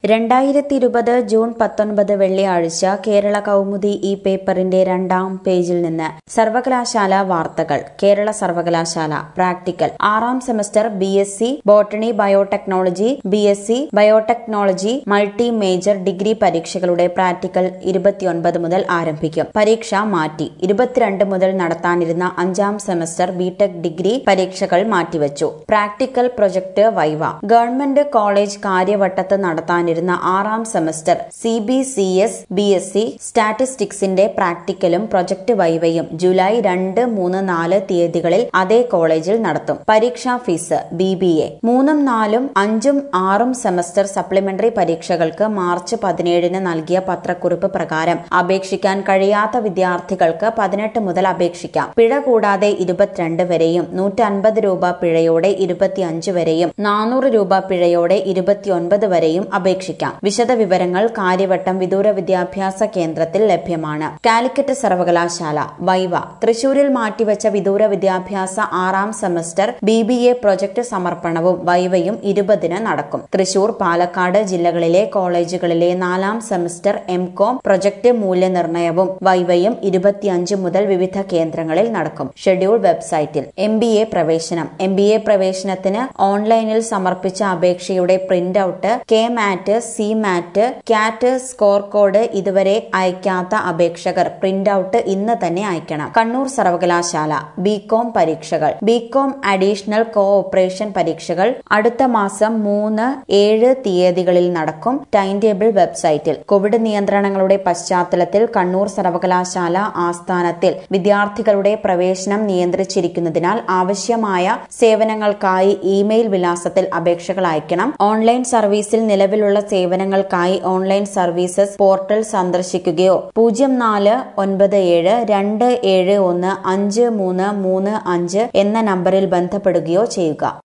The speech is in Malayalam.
രണ്ടായിരത്തി ഇരുപത് ജൂൺ പത്തൊൻപത് വെള്ളിയാഴ്ച കേരള കൗമുദി ഈ പേപ്പറിന്റെ രണ്ടാം പേജിൽ നിന്ന് സർവകലാശാല വാർത്തകൾ കേരള സർവകലാശാല പ്രാക്ടിക്കൽ ആറാം semester B S C botany biotechnology B S C biotechnology multi major degree പരീക്ഷകളുടെ പ്രാക്ടിക്കൽ ഇരുപത്തിയൊൻപത് മുതൽ ആരംഭിക്കും പരീക്ഷ മാറ്റി ഇരുപത്തിരണ്ട് മുതൽ നടത്താനിരുന്ന അഞ്ചാം സെമസ്റ്റർ ബിടെക് ഡിഗ്രി പരീക്ഷകൾ മാറ്റിവച്ചു practical project viva government college കാര്യവട്ടത്ത് നടത്താനിരുന്ന ആറാം semester C B C S B S C സ്റ്റാറ്റിസ്റ്റിക്സിന്റെ പ്രാക്ടിക്കലും പ്രൊജക്ട് വൈവയും ജൂലൈ രണ്ട് മൂന്ന് നാല് തീയതികളിൽ അതേ കോളേജിൽ നടത്തും പരീക്ഷാ ഫീസ് ബി ബി എ മൂന്നും നാലും അഞ്ചും ആറും സെമസ്റ്റർ സപ്ലിമെന്ററി പരീക്ഷകൾക്ക് മാർച്ച് പതിനേഴിന് നൽകിയ പത്രക്കുറിപ്പ് പ്രകാരം അപേക്ഷിക്കാൻ കഴിയാത്ത വിദ്യാർത്ഥികൾക്ക് പതിനെട്ട് മുതൽ അപേക്ഷിക്കാം പിഴ കൂടാതെ ഇരുപത്തിരണ്ട് വരെയും നൂറ്റൻപത് രൂപ പിഴയോടെ ഇരുപത്തിയഞ്ച് വരെയും നാനൂറ് രൂപ പിഴയോടെ ഇരുപത്തിയൊൻപത് വരെയും അപേക്ഷിക്കാം വിശദവിവരങ്ങൾ കാര്യവട്ടം വിദൂര വിദ്യാഭ്യാസ കേന്ദ്രത്തിൽ ലഭ്യമാണ് കാലിക്കറ്റ് സർവകലാശാല വൈവ തൃശൂരിൽ മാറ്റിവെച്ച വിദൂര വിദ്യാഭ്യാസ ആറാം semester B B A project സമർപ്പണവും വൈവയും ഇരുപതിന് നടക്കും തൃശൂർ പാലക്കാട് ജില്ലകളിലെ കോളേജുകളിലെ നാലാം സെമസ്റ്റർ എം കോം പ്രൊജക്ട് മൂല്യനിർണ്ണയവും വൈവയും ഇരുപത്തിയഞ്ച് മുതൽ വിവിധ കേന്ദ്രങ്ങളിൽ നടക്കും ഷെഡ്യൂൾ വെബ്സൈറ്റിൽ എം ബി എ പ്രവേശനം എം ബി എ പ്രവേശനത്തിന് ഓൺലൈനിൽ സമർപ്പിച്ച അപേക്ഷയുടെ print out K MAT C MAT CAT score code ഇതുവരെ അയക്കാത്ത അപേക്ഷകർ പ്രിന്റ് ഔട്ട് ഇന്ന് തന്നെ അയക്കണം കണ്ണൂർ സർവകലാശാല ബികോം പരീക്ഷകൾ ബികോം അഡീഷണൽ കോ ഓപ്പറേഷൻ പരീക്ഷകൾ അടുത്ത മാസം മൂന്ന് ഏഴ് തീയതികളിൽ നടക്കും ടൈം ടേബിൾ വെബ്സൈറ്റിൽ കോവിഡ് നിയന്ത്രണങ്ങളുടെ പശ്ചാത്തലത്തിൽ കണ്ണൂർ സർവകലാശാല ആസ്ഥാനത്തിൽ വിദ്യാർത്ഥികളുടെ പ്രവേശനം നിയന്ത്രിച്ചിരിക്കുന്നതിനാൽ ആവശ്യമായ സേവനങ്ങൾക്കായി ഇമെയിൽ വിലാസത്തിൽ അപേക്ഷകൾ അയക്കണം ഓൺലൈൻ സർവീസിൽ നിലവിലുള്ള സേവനങ്ങൾക്കായി ഓൺലൈൻ സർവീസസ് പോർട്ടൽ സന്ദർശിക്കുകയോ പൂജ്യം നാല് ഒൻപത് ഏഴ് രണ്ട് ഏഴ് ഒന്ന് അഞ്ച് മൂന്ന് മൂന്ന് അഞ്ച് എന്ന നമ്പറിൽ ബന്ധപ്പെടുകയോ ചെയ്യുക